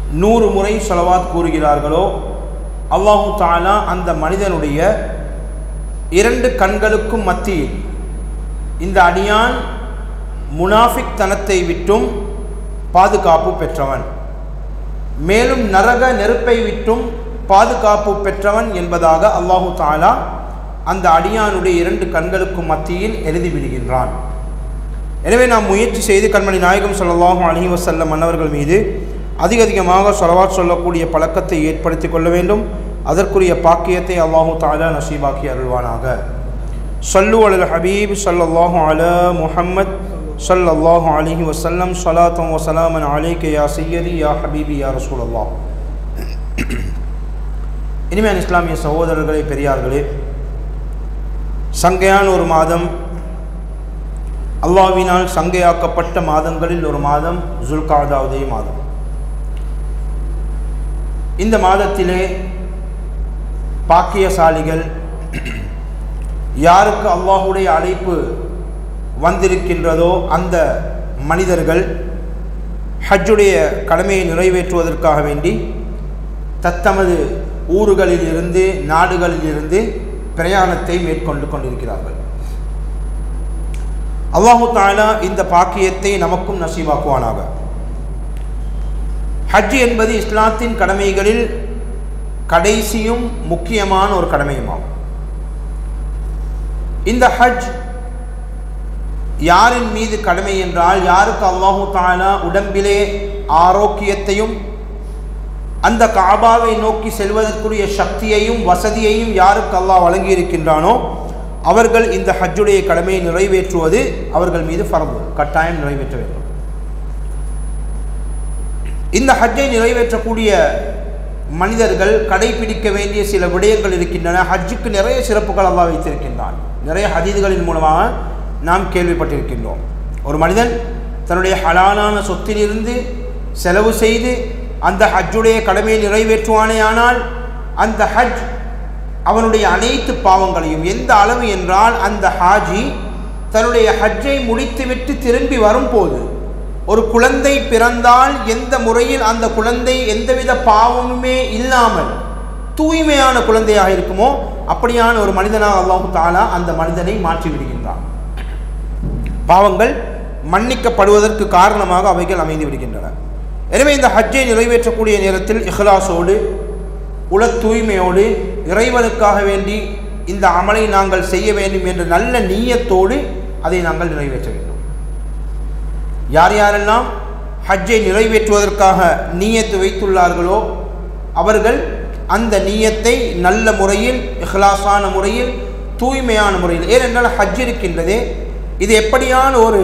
நூறு முறை சொலவாத் கூறுகிறார்களோ அல்லாஹு தாலா அந்த மனிதனுடைய இரண்டு கண்களுக்கும் மத்தியில் இந்த அடியான் முனாஃபிக் தனத்தை விட்டும் பாதுகாப்பு பெற்றவன் மேலும் நரக நெருப்பை விட்டும் பாதுகாப்பு பெற்றவன் என்பதாக அல்லாஹு தாலா அந்த அடியானுடைய இரண்டு கண்களுக்கும் மத்தியில் எழுதி விடுகின்றான் எனவே நாம் முயற்சி செய்து கண்மணி நாயகம் ஸல்லல்லாஹு அலைஹி வஸல்லம் மன்னவர்கள் மீது அதிக அதிகமாக சொலவாத் சொல்லக்கூடிய பழக்கத்தை ஏற்படுத்தி கொள்ள வேண்டும் அதற்குரிய பாக்கியத்தை அல்லாஹு தாலா நசீபாக்கி அருள்வானாக சல்லு அல் ஹபீப் ஸல்லல்லாஹு அலா முஹம்மத் ஸல்லல்லாஹு அலைஹி வஸல்லம் ஸலாத்தம் வஸலாமன் அலைக்க யா சையதி யா ஹபீபி யா ரசூலல்லாஹ் இனிமையான இஸ்லாமிய சகோதரர்களே பெரியார்களே சங்கையான ஒரு மாதம் அல்லாவினால் சங்கையாக்கப்பட்ட மாதங்களில் ஒரு மாதம் ஜுல்காதாவுதே மாதம் இந்த மாதத்திலே பாக்கியசாலிகள் யாருக்கு அல்லாஹுடைய அழைப்பு வந்திருக்கின்றதோ அந்த மனிதர்கள் ஹஜ்ஜுடைய கடமையை நிறைவேற்றுவதற்காக வேண்டி தத்தமது ஊர்களில் இருந்து நாடுகளில் இருந்து பிரயாணத்தை மேற்கொண்டு கொண்டிருக்கிறார்கள் அல்லாஹு தாலா இந்த பாக்கியத்தை நமக்கும் நசீவாக்குவானாக ஹஜ் என்பது இஸ்லாத்தின் கடமைகளில் கடைசியும் முக்கியமான ஒரு கடமையுமாகும் இந்த ஹஜ் யாரின் மீது கடமை என்றால் யாருக்கு அல்லாஹு தாலா உடம்பிலே ஆரோக்கியத்தையும் அந்த காபாவை நோக்கி செல்வதற்குரிய சக்தியையும் வசதியையும் யாருக்கு அல்லாஹ் வழங்கியிருக்கின்றானோ அவர்கள் இந்த ஹஜ்ஜுடைய கடமையை நிறைவேற்றுவது அவர்கள் மீது ஃபரது கட்டாயம் நிறைவேற்ற வேண்டும் இந்த ஹஜ்ஜை நிறைவேற்றக்கூடிய மனிதர்கள் கடைபிடிக்க வேண்டிய சில விடயங்கள் இருக்கின்றன ஹஜ்ஜுக்கு நிறைய சிறப்புகள் அல்லாஹ் வைத்திருக்கின்றான் நிறைய ஹதீதுகளின் மூலமாக நாம் கேள்விப்பட்டிருக்கின்றோம் ஒரு மனிதன் தன்னுடைய ஹலாலான சொத்திலிருந்து செலவு செய்து அந்த ஹஜ்ஜுடைய கடமையை நிறைவேற்றுவானே ஆனால் அந்த ஹஜ் அவனுடைய அனைத்து பாவங்களையும் எந்த அளவு என்றால் அந்த ஹாஜி தன்னுடைய ஹஜ்ஜை முடித்துவிட்டு திரும்பி வரும்போது ஒரு குழந்தை பிறந்தால் எந்த முறையில் அந்த குழந்தை எந்தவித பாவமுமே இல்லாமல் தூய்மையான குழந்தையாக இருக்குமோ அப்படியான ஒரு மனிதனாக அல்லாஹு தாலா அந்த மனிதனை மாற்றி விடுகின்றான் பாவங்கள் மன்னிக்கப்படுவதற்கு காரணமாக அவைகள் அமைந்து விடுகின்றன எனவே இந்த ஹஜ்ஜை நிறைவேற்றக்கூடிய நேரத்தில் இஹ்லாஸோடு உள தூய்மையோடு இறைவனுக்காக வேண்டி இந்த அமலை நாங்கள் செய்ய வேண்டும் என்ற நல்ல நீயத்தோடு அதை நாங்கள் நிறைவேற்ற வேண்டும் யார் யாரெல்லாம் ஹஜ்ஜை நிறைவேற்றுவதற்காக நீயத்து வைத்துள்ளார்களோ அவர்கள் அந்த நீயத்தை நல்ல முறையில் இஹ்லாஸான முறையில் தூய்மையான முறையில் ஏனென்றால் ஹஜ் இருக்கின்றதே இது எப்படியான ஒரு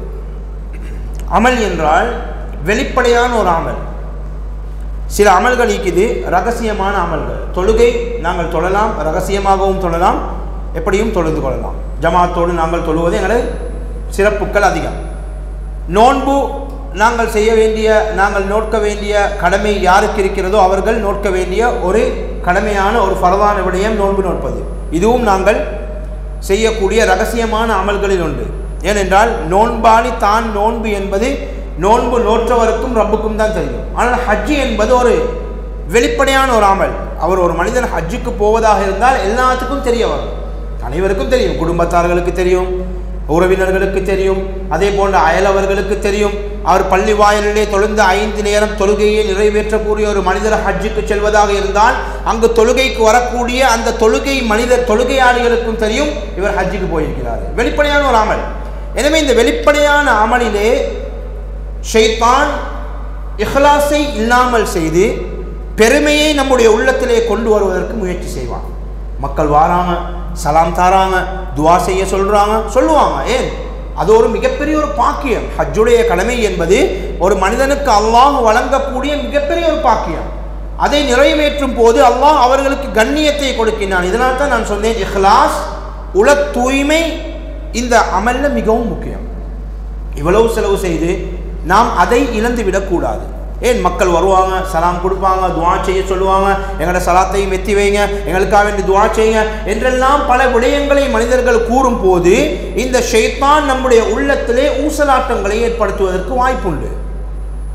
அமல் என்றால் வெளிப்படையான ஒரு அமல் சில அமல்கள் இருக்குது ரகசியமான அமல்கள் தொழுகை நாங்கள் தொழலாம் ரகசியமாகவும் தொழலாம் எப்படியும் தொழுது கொள்ளலாம் ஜமாத்தோடு நாங்கள் தொழுவது எங்களது சிறப்புகள் அதிகம் நோன்பு நாங்கள் செய்ய வேண்டிய நாங்கள் நோட்க வேண்டிய கடமை யாருக்கு இருக்கிறதோ அவர்கள் நோட்க வேண்டிய ஒரு கடமையான ஒரு ஃபரதான விடயம் நோன்பு நோட்பது இதுவும் நாங்கள் செய்யக்கூடிய ரகசியமான அமல்களில் உண்டு ஏனென்றால் நோன்பாளி தான் நோன்பு என்பது நோன்பு நோற்றவருக்கும் ரப்புக்கும் தான் தெரியும் ஆனால் ஹஜ்ஜி என்பது ஒரு வெளிப்படையான ஒரு அமல் அவர் ஒரு மனிதன் ஹஜ்ஜுக்கு போவதாக இருந்தால் எல்லாத்துக்கும் தெரிய வரும் அனைவருக்கும் தெரியும் குடும்பத்தார்களுக்கு தெரியும் உறவினர்களுக்கு தெரியும் அதே போன்ற அயலவர்களுக்கு தெரியும் அவர் பள்ளி வாயிலே தொழுந்த ஐந்து நேரம் தொழுகையை நிறைவேற்றக்கூடிய ஒரு மனிதர் ஹஜ்ஜுக்கு செல்வதாக இருந்தால் அங்கு தொழுகைக்கு வரக்கூடிய அந்த தொழுகை மனிதர் தொழுகையாளிகளுக்கும் தெரியும் இவர் ஹஜ்ஜுக்கு போயிருக்கிறார் வெளிப்படையான ஒரு அமல் எனவே இந்த வெளிப்படையான அமலிலே ஷைத்தான் இஹ்லாஸை இல்லாமல் செய்து பெருமையை நம்முடைய உள்ளத்திலே கொண்டு வருவதற்கு முயற்சி செய்வான் மக்கள் வாராங்க சலாம் தாராங்க துவா செய்ய சொல்கிறாங்க சொல்லுவாங்க ஏன் அது ஒரு மிகப்பெரிய ஒரு பாக்கியம் ஹஜ்ஜுடைய கடமை என்பது ஒரு மனிதனுக்கு அல்லாஹ் வழங்கக்கூடிய மிகப்பெரிய ஒரு பாக்கியம் அதை நிறைவேற்றும் போது அல்லாஹ் அவர்களுக்கு கண்ணியத்தை கொடுக்கின்றான் இதனால் தான் நான் சொன்னேன் இஹ்லாஸ் உல தூய்மை இந்த அமல்ல மிகவும் முக்கியம் இவ்வளவு செலவு செய்து நாம் அதை இழந்து விடக்கூடாது ஏன் மக்கள் வருவாங்க சலாம் கொடுப்பாங்க துவா செய்ய சொல்லுவாங்க எங்களோட சலாத்தையும் எத்தி வைங்க எங்களுக்காக வேண்டி துவா செய்யுங்க என்றெல்லாம் பல விடயங்களை மனிதர்கள் கூறும் போது இந்த ஷைத்தான் நம்முடைய உள்ளத்திலே ஊசலாட்டங்களை ஏற்படுத்துவதற்கு வாய்ப்புண்டு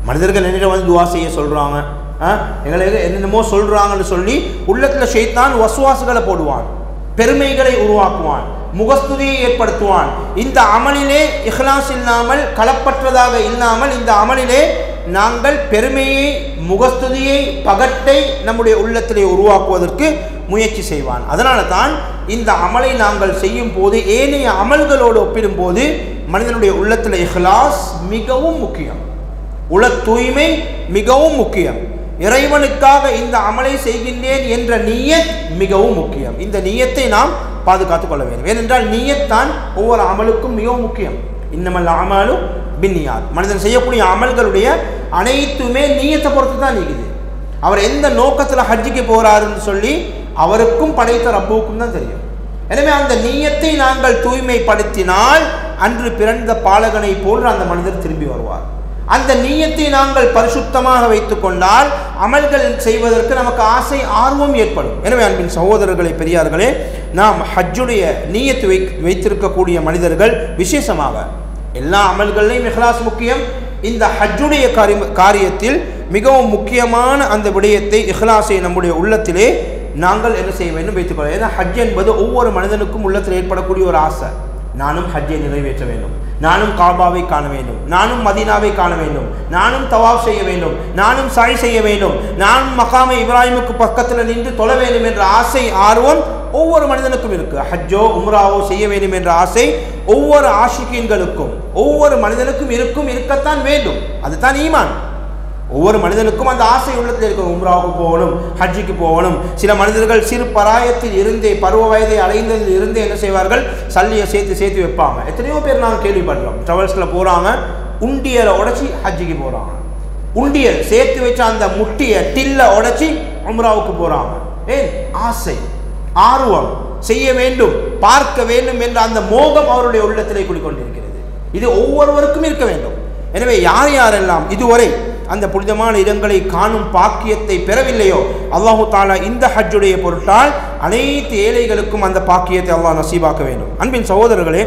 மனிதர்கள் என்னிட வந்து துவா செய்ய சொல்கிறாங்க எங்களை என்னென்னமோ சொல்கிறாங்கன்னு சொல்லி உள்ளத்தில் ஷைத்தான் வசுவாசுகளை போடுவான் பெருமைகளை உருவாக்குவான் முகஸ்துதியை ஏற்படுத்துவான் இந்த அமலிலே இஹ்லாஸ் இல்லாமல் களப்பற்றதாக இல்லாமல் இந்த அமலிலே நாங்கள் பெருமையை முகஸ்துதியை பகட்டை நம்முடைய உள்ளத்திலே உருவாக்குவதற்கு முயற்சி செய்வான் அதனால தான் இந்த அமலை நாங்கள் செய்யும் போது ஏனைய அமல்களோடு ஒப்பிடும்போது மனிதனுடைய உள்ளத்தில் இஹ்லாஸ் மிகவும் முக்கியம் உள தூய்மை மிகவும் முக்கியம் இறைவனுக்காக இந்த அமலை செய்கின்றேன் என்ற நீயத் மிகவும் முக்கியம் இந்த நீயத்தை நாம் பாதுகாத்துக் கொள்ள வேண்டும் ஏனென்றால் நீயத் தான் ஒவ்வொரு அமலுக்கும் மிகவும் முக்கியம் இன்னமல் அமலும் பின்னியார் மனிதன் செய்யக்கூடிய அமல்களுடைய அனைத்துமே நீயத்தை பொறுத்து தான் நீக்குது அவர் எந்த நோக்கத்தில் ஹஜ்ஜிக்கு போகிறாருன்னு சொல்லி அவருக்கும் படைத்த ரப்புவுக்கும் தான் தெரியும் எனவே அந்த நீயத்தை நாங்கள் தூய்மைப்படுத்தினால் அன்று பிறந்த பாலகனை போன்று அந்த மனிதர் திரும்பி வருவார் அந்த நீயத்தை நாங்கள் பரிசுத்தமாக வைத்துக் கொண்டால் அமல்கள் செய்வதற்கு நமக்கு ஆசை ஆர்வம் ஏற்படும் எனவே அன்பின் சகோதரர்களை பெரியார்களே நாம் ஹஜ்ஜுடைய நீயத்து வை வைத்திருக்கக்கூடிய மனிதர்கள் விசேஷமாக எல்லா அமல்கள்லையும் இஹ்லாஸ் முக்கியம் இந்த ஹஜ்ஜுடைய காரி காரியத்தில் மிகவும் முக்கியமான அந்த விடயத்தை இஹ்லாஸை நம்முடைய உள்ளத்திலே நாங்கள் என்ன செய்ய வேண்டும் வைத்துக்கொள்ள ஏன்னா ஹஜ் என்பது ஒவ்வொரு மனிதனுக்கும் உள்ளத்தில் ஏற்படக்கூடிய ஒரு ஆசை நானும் ஹஜ்ஜை நிறைவேற்ற வேண்டும் நானும் காபாவை காண வேண்டும் நானும் மதீனாவை காண வேண்டும் நானும் தவாப் செய்ய வேண்டும் நானும் சாய் செய்ய வேண்டும் நானும் மகாமை இப்ராஹிமுக்கு பக்கத்தில் நின்று தொழ வேண்டும் என்ற ஆசை ஆர்வம் ஒவ்வொரு மனிதனுக்கும் இருக்கு ஹஜ்ஜோ உம்ராவோ செய்ய வேண்டும் என்ற ஆசை ஒவ்வொரு ஆஷிகீன்களுக்கும் ஒவ்வொரு மனிதனுக்கும் இருக்கும் இருக்கத்தான் வேண்டும் அதுதான் ஈமான் ஒவ்வொரு மனிதனுக்கும் அந்த ஆசை உள்ளத்தில் இருக்கும் உம்ராவுக்கு போகணும் ஹஜ்ஜுக்கு போகணும் சில மனிதர்கள் சிறு பராயத்தில் இருந்தே பருவ வயதை அடைந்ததில் இருந்தே என்ன செய்வார்கள் சல்லியை சேர்த்து சேர்த்து வைப்பாங்க எத்தனையோ பேர் நாங்கள் கேள்விப்படுறோம் ட்ராவல்ஸில் போகிறாங்க உண்டியலை உடச்சி ஹஜ்ஜுக்கு போகிறாங்க உண்டியல் சேர்த்து வச்ச அந்த முட்டியை டில்ல உடச்சி உம்ராவுக்கு போகிறாங்க ஏன் ஆசை ஆர்வம் செய்ய வேண்டும் பார்க்க வேண்டும் என்ற அந்த மோகம் அவருடைய உள்ளத்திலே குடிக்கொண்டிருக்கிறது இது ஒவ்வொருவருக்கும் இருக்க வேண்டும் எனவே யார் யாரெல்லாம் இதுவரை அந்த புனிதமான இடங்களை காணும் பாக்கியத்தை பெறவில்லையோ அல்லாஹு தாலா இந்த ஹஜ்ஜுடைய பொருட்டால் அனைத்து ஏழைகளுக்கும் அந்த பாக்கியத்தை அல்லாஹ் நசீபாக்க வேண்டும் அன்பின் சகோதரர்களே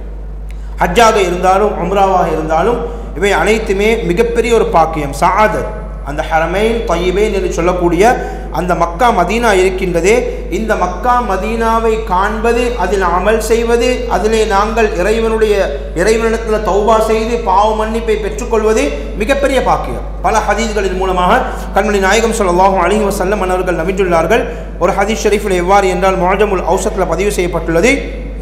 ஹஜ்ஜாக இருந்தாலும் உம்ராவாக இருந்தாலும் இவை அனைத்துமே மிகப்பெரிய ஒரு பாக்கியம் சாதர் அந்த ஹரமைன் தையபேன் என்று சொல்லக்கூடிய அந்த மக்கா மதீனா இருக்கின்றதே இந்த மக்கா மதீனாவை காண்பது அதில் அமல் செய்வது அதிலே நாங்கள் இறைவனுடைய இறைவனிடத்தில் தௌபா செய்து பாவ மன்னிப்பை பெற்றுக்கொள்வது மிகப்பெரிய பாக்கியம் பல ஹதீஸ்களின் மூலமாக கண்மணி நாயகம் சொல்லலாகும் அலிஹி வசல்லம் அவர்கள் நம்பிட்டுள்ளார்கள் ஒரு ஹதீஸ் ஷெரீஃபில் எவ்வாறு என்றால் மொஹஜமுல் அவுசத்தில் பதிவு செய்யப்பட்டுள்ளது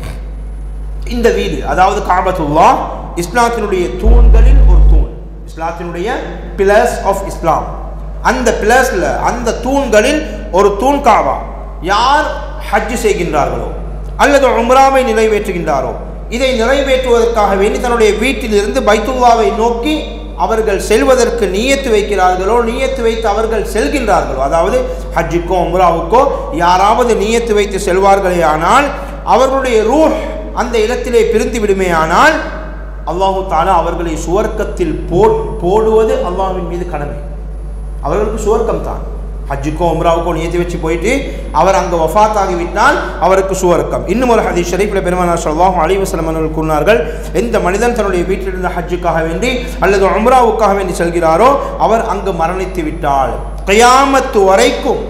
இந்த வீடு அதாவது காபத்துல்லா இஸ்லாத்தினுடைய தூண்களில் ஒரு தூண் இஸ்லாத்தினுடைய பிலர்ஸ் ஆஃப் இஸ்லாம் அந்த பிலர்ஸில் அந்த தூண்களில் ஒரு தூண் காவா யார் ஹஜ் செய்கின்றார்களோ அல்லது உம்ராவை நிறைவேற்றுகின்றாரோ இதை நிறைவேற்றுவதற்காக வேண்டி தன்னுடைய வீட்டிலிருந்து பைத்துல்லாவை நோக்கி அவர்கள் செல்வதற்கு நியத்து வைக்கிறார்களோ நியத்து வைத்து அவர்கள் செல்கின்றார்களோ அதாவது ஹஜ்ஜுக்கோ உம்ராவுக்கோ யாராவது நியத்து வைத்து செல்வார்களே ஆனால் அவர்களுடைய ரூஹ் அந்த இடத்திலே பிரிந்து விடுமேயானால் அல்லாஹு தாலா அவர்களை சுவர்க்கத்தில் போ போடுவது அல்லாஹ்வின் மீது கடமை அவர்களுக்கு சுவர்க்கம் தான் ஹஜ்ஜுக்கோ உம்ராவுக்கோ நியத்தி வச்சு போயிட்டு அவர் அங்கே வஃத் ஆகிவிட்டால் அவருக்கு சுவர்க்கம் இன்னும் ஒரு ஹதீஸ் ஷரீஃபில் பெருமானார் சொல்லாஹ் அலிவசலம் அவர்கள் கூறினார்கள் எந்த மனிதன் தன்னுடைய வீட்டிலிருந்த ஹஜ்ஜுக்காக வேண்டி அல்லது உம்ராவுக்காக வேண்டி செல்கிறாரோ அவர் அங்கு மரணித்து விட்டால் கயாமத்து வரைக்கும்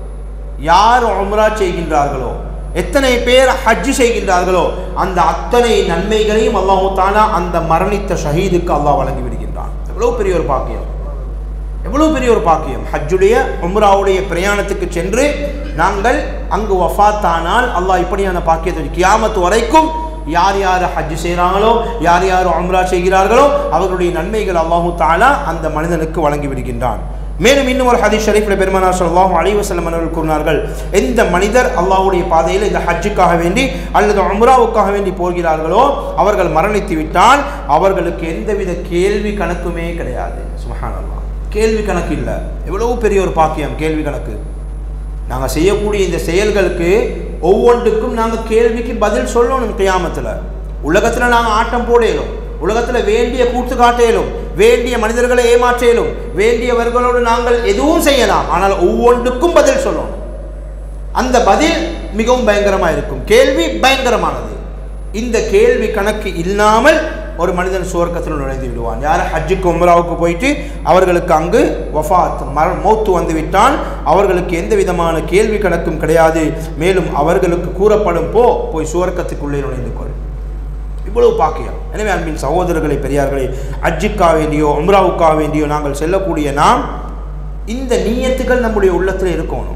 யார் உம்ரா செய்கின்றார்களோ எத்தனை பேர் ஹஜ் செய்கின்றார்களோ அந்த அத்தனை நன்மைகளையும் அல்லாஹு தாலா அந்த மரணித்த ஷஹீதுக்கு அல்லாஹ் வழங்கி விடுகின்றான் எவ்வளோ பெரிய ஒரு பாக்கியம் எவ்வளோ பெரிய ஒரு பாக்கியம் ஹஜ்ஜுடைய உம்ராவுடைய பிரயாணத்துக்கு சென்று நாங்கள் அங்கு வஃத்தானால் அல்லாஹ் இப்படியான பாக்கியத்தை கியாமத்து வரைக்கும் யார் யார் ஹஜ் செய்கிறாங்களோ யார் யார் உம்ரா செய்கிறார்களோ அவர்களுடைய நன்மைகள் அல்லாஹு தாலா அந்த மனிதனுக்கு வழங்கி விடுகின்றான் மேலும் இன்னும் ஒரு ஹதீஸ் ஷரீஃபில் பெருமானார் ஸல்லல்லாஹு அலைஹி வஸல்லம் அவர்கள் கூறினார்கள் எந்த மனிதர் அல்லாஹ்வுடைய பாதையில் இந்த ஹஜ்ஜுக்காக வேண்டி அல்லது உம்ராவுக்காக வேண்டி போகிறார்களோ அவர்கள் மரணித்து விட்டால் அவர்களுக்கு எந்தவித கேள்வி கணக்குமே கிடையாது சுபஹானல்லாஹ் கேள்வி கணக்கு இல்லை எவ்வளவு பெரிய ஒரு பாக்கியம் கேள்வி கணக்கு நாங்கள் செய்யக்கூடிய இந்த செயல்களுக்கு ஒவ்வொன்றுக்கும் நாங்கள் கேள்விக்கு பதில் சொல்லணும் கியாமத்தில் உலகத்தில் நாங்கள் ஆட்டம் போடலும் உலகத்தில் வேண்டிய கூத்து காட்டேலும் வேண்டிய மனிதர்களை ஏமாற்றேலும் வேண்டியவர்களோடு நாங்கள் எதுவும் செய்யலாம் ஆனால் ஒவ்வொன்றுக்கும் பதில் சொல்லணும் அந்த பதில் மிகவும் பயங்கரமாக இருக்கும் கேள்வி பயங்கரமானது இந்த கேள்வி கணக்கு இல்லாமல் ஒரு மனிதன் சுவர்க்கத்தில் நுழைந்து விடுவான் யார் ஹஜ்ஜுக்கு உம்ராவுக்கு போயிட்டு அவர்களுக்கு அங்கு வஃபாத் மர மௌத்து வந்து விட்டால் அவர்களுக்கு எந்த விதமான கேள்வி கணக்கும் கிடையாது மேலும் அவர்களுக்கு கூறப்படும் போ போய் சுவர்க்கத்துக்குள்ளே நுழைந்து கொள் இவ்வளவு பாக்கியம் எனவே அன்பின் சகோதரர்களை பெரியார்களே ஹஜ்ஜுக்காக வேண்டியோ உம்ராவுக்காக வேண்டியோ நாங்கள் செல்லக்கூடிய நாம் இந்த நீயத்துகள் நம்முடைய உள்ளத்தில் இருக்கணும்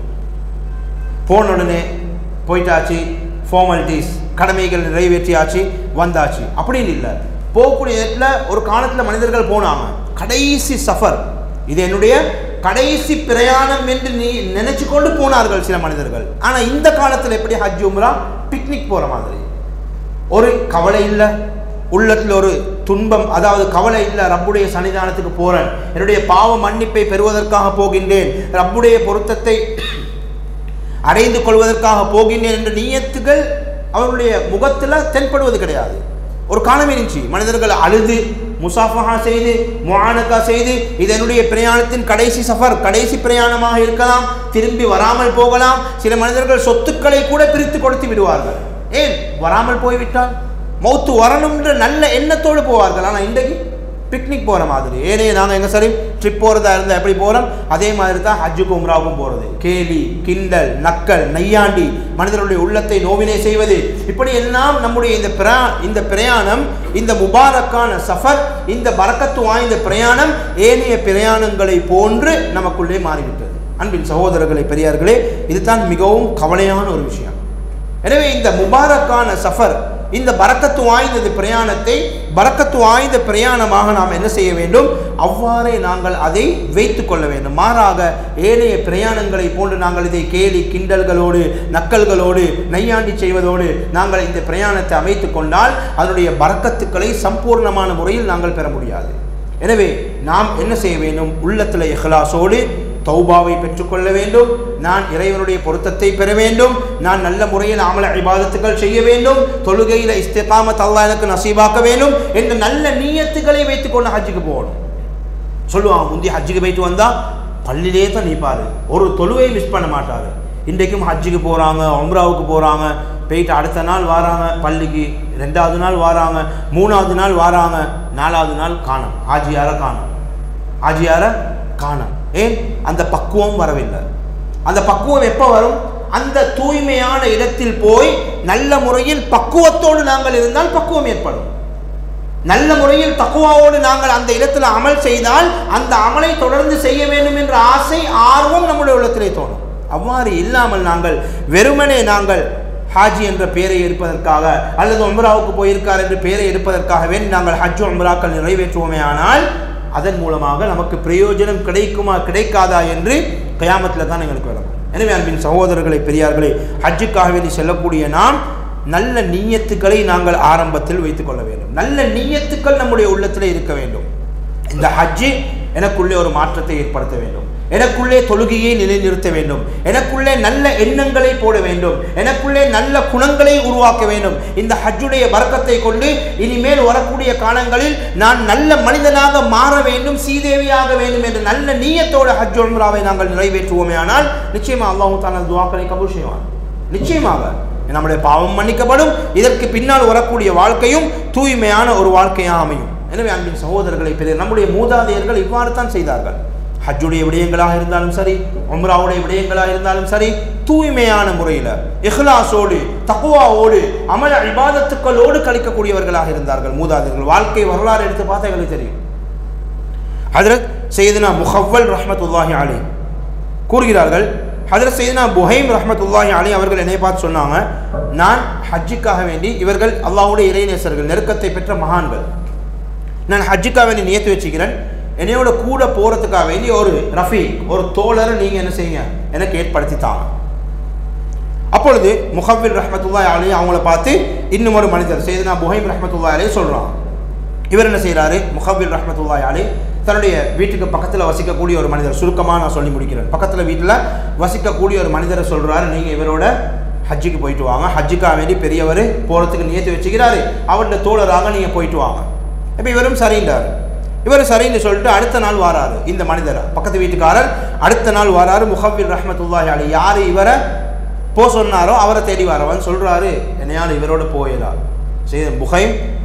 போன உடனே போயிட்டாச்சு ஃபார்மாலிட்டிஸ் கடமைகள் நிறைவேற்றியாச்சு வந்தாச்சு அப்படின்னு இல்லை போகக்கூடிய இடத்துல ஒரு காலத்தில் மனிதர்கள் போனாங்க கடைசி சஃபர் இது என்னுடைய கடைசி பிரயாணம் என்று நீ நினைச்சு கொண்டு போனார்கள் சில மனிதர்கள் ஆனால் இந்த காலத்தில் எப்படி ஹஜ் உம்ரா பிக்னிக் போகிற மாதிரி ஒரு கவலை இல்லை உள்ளத்தில் ஒரு துன்பம் அதாவது கவலை இல்லை ரப்புடைய சன்னிதானத்துக்கு போகிறேன் என்னுடைய பாவ மன்னிப்பை பெறுவதற்காக போகின்றேன் ரப்புடைய பொருத்தத்தை அடைந்து கொள்வதற்காக போகின்றேன் என்ற நீயத்துகள் அவருடைய முகத்தில் தென்படுவது கிடையாது ஒரு காலம் இருந்துச்சு மனிதர்கள் அழுது முசாஃபஹா செய்து முஆனக்கா செய்து இது என்னுடைய பிரயாணத்தின் கடைசி சஃபர் கடைசி பிரயாணமாக இருக்கலாம் திரும்பி வராமல் போகலாம் சில மனிதர்கள் சொத்துக்களை கூட பிரித்து கொடுத்து விடுவார்கள் ஏன் வராமல் போய்விட்டால் மௌத்து வரணுன்ற நல்ல எண்ணத்தோடு போவார்கள் ஆனால் இன்றைக்கு பிக்னிக் போகிற மாதிரி ஏனே நாங்கள் எங்கே சரி ட்ரிப் போகிறதா இருந்தால் எப்படி போகிறோம் அதே மாதிரி தான் ஹஜ்ஜுக்கு உம்ராவுக்கும் போகிறது கேலி கிண்டல் நக்கல் நையாண்டி மனிதர்களுடைய உள்ளத்தை நோவினை செய்வது இப்படி எல்லாம் நம்முடைய இந்த பிரா இந்த பிரயாணம் இந்த முபாரக்கான சஃபர் இந்த பறக்கத்து வாய்ந்த பிரயாணம் ஏனைய பிரயாணங்களை போன்று நமக்குள்ளே மாறிவிட்டது அன்பின் சகோதரர்களை பெரியார்களே இதுதான் மிகவும் கவலையான ஒரு விஷயம் எனவே இந்த முபாரக்கான சஃபர் இந்த பரக்கத்து வாய்ந்த இந்த பிரயாணத்தை பரக்கத்து வாய்ந்த பிரயாணமாக நாம் என்ன செய்ய வேண்டும் அவ்வாறே நாங்கள் அதை வைத்து கொள்ள வேண்டும் மாறாக ஏனைய பிரயாணங்களை போன்று நாங்கள் இதை கேலி கிண்டல்களோடு நக்கல்களோடு நையாண்டி செய்வதோடு நாங்கள் இந்த பிரயாணத்தை அமைத்து கொண்டால் அதனுடைய பரக்கத்துக்களை சம்பூர்ணமான முறையில் நாங்கள் பெற முடியாது எனவே நாம் என்ன செய்ய வேண்டும் உள்ளத்தில் இஹ்லாஸோடு தௌபாவை பெற்றுக்கொள்ள வேண்டும் நான் இறைவனுடைய பொருத்தத்தை பெற வேண்டும் நான் நல்ல முறையில் அமல இபாதத்துகள் செய்ய வேண்டும் தொழுகையில் இஸ்திகாமத் அல்லாஹ் எனக்கு நசீபாக்க வேண்டும் என்ற நல்ல நீயத்துக்களை வைத்துக்கொண்டு ஹஜ்ஜுக்கு போகணும் சொல்லுவாங்க முந்தி ஹஜ்ஜுக்கு போயிட்டு வந்தால் பள்ளியிலே தான் நிற்பார் ஒரு தொழுவை மிஸ் பண்ண மாட்டார் இன்றைக்கும் ஹஜ்ஜுக்கு போகிறாங்க உம்ராவுக்கு போகிறாங்க போயிட்டு அடுத்த நாள் வாராங்க பள்ளிக்கு ரெண்டாவது நாள் வாராங்க மூணாவது நாள் வாராங்க நாலாவது நாள் காணும் ஆஜியார காணும் ஆஜியார காணும் ஏன் அந்த பக்குவம் வரவில்லை அந்த பக்குவம் எப்போ வரும் அந்த தூய்மையான இடத்தில் போய் நல்ல முறையில் பக்குவத்தோடு நாங்கள் இருந்தால் பக்குவம் ஏற்படும் நல்ல முறையில் தக்குவாவோடு நாங்கள் அந்த இடத்துல அமல் செய்தால் அந்த அமலை தொடர்ந்து செய்ய வேண்டும் என்ற ஆசை ஆர்வம் நம்முடைய உள்ளத்திலே தோணும் அவ்வாறு இல்லாமல் நாங்கள் வெறுமனே நாங்கள் ஹாஜி என்ற பெயரை எடுப்பதற்காக அல்லது உம்ராவுக்கு போயிருக்கார் என்று பெயரை எடுப்பதற்காகவே நாங்கள் ஹஜ் உம்ராக்கள் நிறைவேற்றுவோமே ஆனால் அதன் மூலமாக நமக்கு பிரயோஜனம் கிடைக்குமா கிடைக்காதா என்று கயாமத்தில் தான் எங்களுக்கு விளங்கும் எனவே அன்பின் சகோதரர்களை பெரியார்களே ஹஜ்ஜுக்காக வேண்டி செல்லக்கூடிய நாம் நல்ல நீயத்துக்களை நாங்கள் ஆரம்பத்தில் வைத்துக்கொள்ள வேண்டும் நல்ல நீயத்துக்கள் நம்முடைய உள்ளத்தில் இருக்க வேண்டும் இந்த ஹஜ்ஜு எனக்குள்ளே ஒரு மாற்றத்தை ஏற்படுத்த வேண்டும் எனக்குள்ளே தொழுகையை நிலைநிறுத்த வேண்டும் எனக்குள்ளே நல்ல எண்ணங்களை போட வேண்டும் எனக்குள்ளே நல்ல குணங்களை உருவாக்க வேண்டும் இந்த ஹஜ்ஜுடைய வர்க்கத்தை கொண்டு இனிமேல் வரக்கூடிய காலங்களில் நான் நல்ல மனிதனாக மாற வேண்டும் சீதேவியாக வேண்டும் என்ற நல்ல நீயத்தோட ஹஜ் உம்ராவை நாங்கள் நிறைவேற்றுவோமே ஆனால் நிச்சயமாக அல்லாஹு தாலா துவாக்களை கபூல் செய்வான் நிச்சயமாக நம்முடைய பாவம் மன்னிக்கப்படும் இதற்கு பின்னால் வரக்கூடிய வாழ்க்கையும் தூய்மையான ஒரு வாழ்க்கையாக அமையும் எனவே அன்பின் சகோதரர்களை பெரிய நம்முடைய மூதாதையர்கள் இவ்வாறு தான் செய்தார்கள் ஹஜ்ஜுடைய விடயங்களாக இருந்தாலும் சரி உம்ராவுடைய விடயங்களாக இருந்தாலும் சரி தூய்மையான முறையில் இஹ்லாஸோடு தக்குவாவோடு அமல இபாதத்துக்களோடு கழிக்கக்கூடியவர்களாக இருந்தார்கள் மூதாதையர்கள் வாழ்க்கை வரலாறு எடுத்து பார்த்தா எங்களுக்கு தெரியும் ஹதரத் செய்தனா முஹவ்வல் ரஹமத்துல்லாஹி அலி கூறுகிறார்கள் ஹதரத் செய்தனா புஹைம் ரஹமத்துல்லாஹி அலி அவர்கள் என்னை பார்த்து சொன்னாங்க நான் ஹஜ்ஜுக்காக வேண்டி இவர்கள் அல்லாஹ்வுடைய இறைநேசர்கள் நெருக்கத்தை பெற்ற மகான்கள் நான் ஹஜ்ஜுக்காக வேண்டி நியத்து வச்சுக்கிறேன் என்னையோட கூட போகிறதுக்காக வேண்டி ஒரு ரஃபீக் ஒரு தோழரை நீங்கள் என்ன செய்யுங்க எனக்கு ஏற்படுத்தி தாங்க அப்பொழுது முஹவ்வில் ரஹமத்துல்லாய் அலி அவங்கள பார்த்து இன்னும் ஒரு மனிதர் செய்தனா புஹைம் ரஹமத்துல்லாய் அலி சொல்கிறான் இவர் என்ன செய்கிறாரு முஹவ்வில் ரஹமத்துல்லாய் அலி தன்னுடைய வீட்டுக்கு பக்கத்தில் வசிக்கக்கூடிய ஒரு மனிதர் சுருக்கமாக நான் சொல்லி முடிக்கிறேன் பக்கத்தில் வீட்டில் வசிக்கக்கூடிய ஒரு மனிதரை சொல்கிறாரு நீங்கள் இவரோட ஹஜ்ஜுக்கு போயிட்டு வாங்க ஹஜ்ஜுக்காக வேண்டி பெரியவர் போகிறதுக்கு நியத்து வச்சுக்கிறாரு அவருடைய தோழராக நீங்கள் போயிட்டு வாங்க இப்போ இவரும் சரின்றார் இவர் சரின்னு சொல்லிட்டு அடுத்த நாள் வாராரு இந்த மனிதர் பக்கத்து வீட்டுக்காரர் அடுத்த நாள் வாராரு முஹவ்வில் ரஹமத்துல்லாஹி அலி யார் இவரை போ சொன்னாரோ அவரை தேடி வரவன் சொல்கிறாரு என்னையால் இவரோட போயிடலாம் சரி புகைம்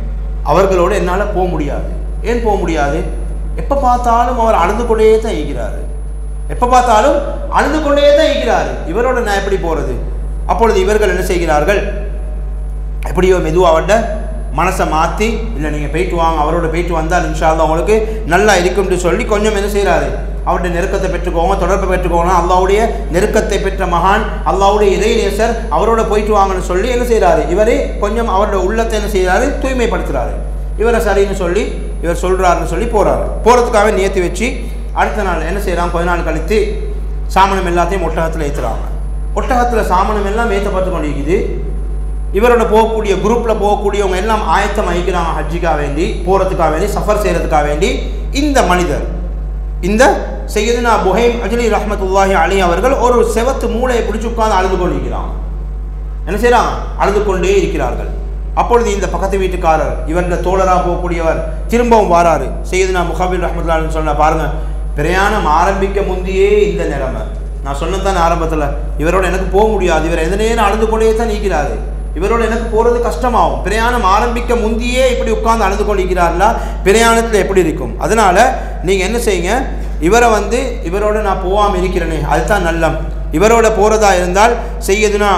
அவர்களோடு என்னால் போக முடியாது ஏன் போக முடியாது எப்போ பார்த்தாலும் அவர் அழுது கொண்டே தான் இருக்கிறாரு எப்போ பார்த்தாலும் அழுது கொண்டே தான் இருக்கிறாரு இவரோட நான் எப்படி போகிறது அப்பொழுது இவர்கள் என்ன செய்கிறார்கள் எப்படியோ மெதுவாக அவர்கிட்ட மனசை மாற்றி இல்லை நீங்கள் போயிட்டு வாங்க அவரோட போயிட்டு வந்தால் இன்ஷால்லா உங்களுக்கு நல்லா இருக்கும்னு சொல்லி கொஞ்சம் என்ன செய்கிறாரு அவருடைய நெருக்கத்தை பெற்றுக்கோங்க தொடர்பை பெற்றுக்கோங்க அல்லாவுடைய நெருக்கத்தை பெற்ற மகான் அல்லாவுடைய இறைநேசர் அவரோட போயிட்டு வாங்கன்னு சொல்லி என்ன செய்கிறாரு இவரே கொஞ்சம் அவருடைய உள்ளத்தை என்ன செய்கிறாரு தூய்மைப்படுத்துகிறாரு இவரை சரின்னு சொல்லி இவர் சொல்கிறாருன்னு சொல்லி போகிறாரு போகிறதுக்காக நியத்தி வச்சு அடுத்த நாள் என்ன செய்கிறாங்க கொஞ்ச நாள் கழித்து சாமனம் எல்லாத்தையும் ஒட்டகத்தில் ஏற்றுறாங்க ஒட்டகத்தில் சாமனம் எல்லாம் ஏற்றப்பட்டு கொண்டிருக்குது இவரோட போகக்கூடிய குரூப்பில் போகக்கூடியவங்க எல்லாம் ஆயத்தம் ஆகிக்கிறாங்க ஹஜ்ஜிக்காக வேண்டி போகிறதுக்காக வேண்டி சஃபர் செய்கிறதுக்காக வேண்டி இந்த மனிதர் இந்த செய்யதுனா புஹைம் அஜலி ரஹமத்துல்லாஹி அலி அவர்கள் ஒரு செவத்து மூளையை பிடிச்சி உட்கார்ந்து அழுது கொண்டிருக்கிறாங்க என்ன செய்கிறாங்க அழுது கொண்டே இருக்கிறார்கள் அப்பொழுது இந்த பக்கத்து வீட்டுக்காரர் இவருடைய தோழராக போகக்கூடியவர் திரும்பவும் வாராரு செய்யதுனா முகாபில் ரஹமத்துல்லான்னு சொன்ன பாருங்க பிரயாணம் ஆரம்பிக்க முந்தையே இந்த நிலைமை நான் சொன்னதானே ஆரம்பத்தில் இவரோட எனக்கு போக முடியாது இவர் எந்த நேரம் அழுது கொண்டே தான் நீக்கிறாரு இவரோட எனக்கு போகிறது கஷ்டமாகும் பிரயாணம் ஆரம்பிக்க முந்தியே இப்படி உட்கார்ந்து அழுது கொண்டிருக்கிறார்களா பிரயாணத்தில் எப்படி இருக்கும் அதனால நீங்கள் என்ன செய்யுங்க இவரை வந்து இவரோட நான் போகாமல் இருக்கிறேனே அதுதான் நல்லம் இவரோட போகிறதா இருந்தால் செய்யதுனா